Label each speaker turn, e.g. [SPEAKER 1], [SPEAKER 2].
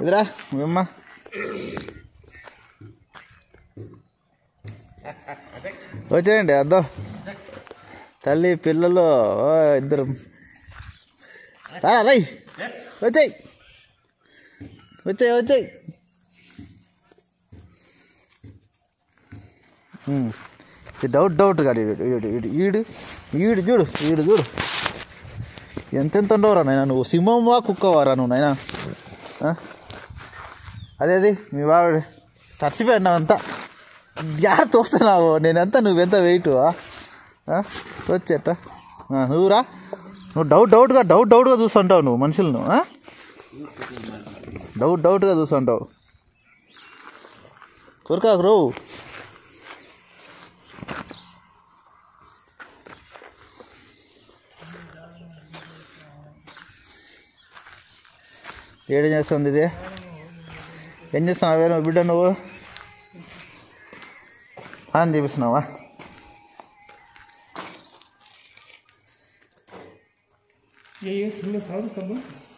[SPEAKER 1] ఇదిరా మీ అమ్మ వచ్చేయండి అద్దో తల్లి పిల్లలు ఓ, ఇద్దరు రా రై వచ్చాయి వచ్చాయి వచ్చాయి ఉమ్. ఇది డౌట్ డౌట్ కాదు ఈడు ఈడు ఈడు ఈడు ఈడు చూడు ఈడు చూడు ఎంతెంత ఉండవురా నాయన నువ్వు సింహంవా కుక్కవారా నువ్వు నాయన అదేది మీ బావిడ తడిచిపోయాడు అంతా జాగ్రత్త తోస్తున్నావు నేనెంత నువ్వెంత వెయిట్ వచ్చేట నువ్వురా నువ్వు డౌట్ డౌట్గా డౌట్ డౌట్గా చూస్తుంటావు నువ్వు మనుషులను ఆ? డౌట్ డౌట్గా చూస్తుంటావు కొరకాకు రో ఏడు చేస్తుంది ఇది ఏం చేస్తున్నావే నువ్వు బిడ్డ నువ్వు అని చూపిస్తున్నావా
[SPEAKER 2] ये ये फुल साउंड सब